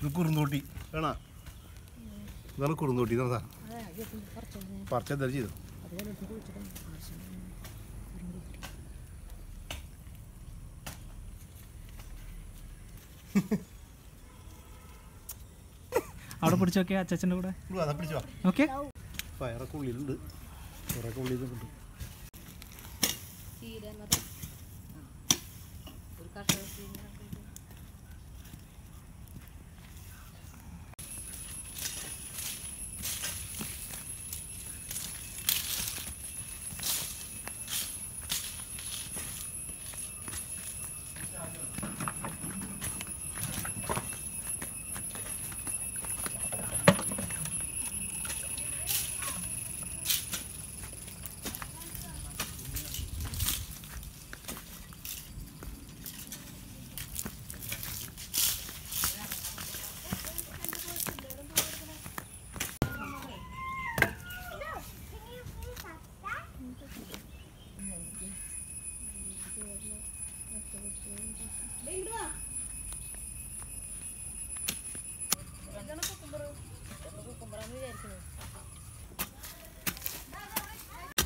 ഇത് കുറുന്തോട്ടി വേണ ഇതാണ് കുറുന്തോട്ടി ഇതാണ് സാധനം പറിച്ച എന്തായാലും ചെയ്തു അവിടെ പിടിച്ച് നോക്കിയാ അച്ഛൻ്റെ കൂടെ ഇങ്ങ് വാ, ദാ പിടിച്ചോ ഓക്കെ പയറൊക്കെ ഉള്ളിലുണ്ട് കുറേയൊക്കെ ഉള്ളിലുണ്ട്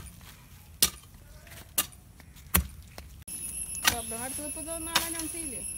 അടുത്തത് ഇപ്പോൾ നാളെ അനൗൺസ് ചെയ്യില്ലേ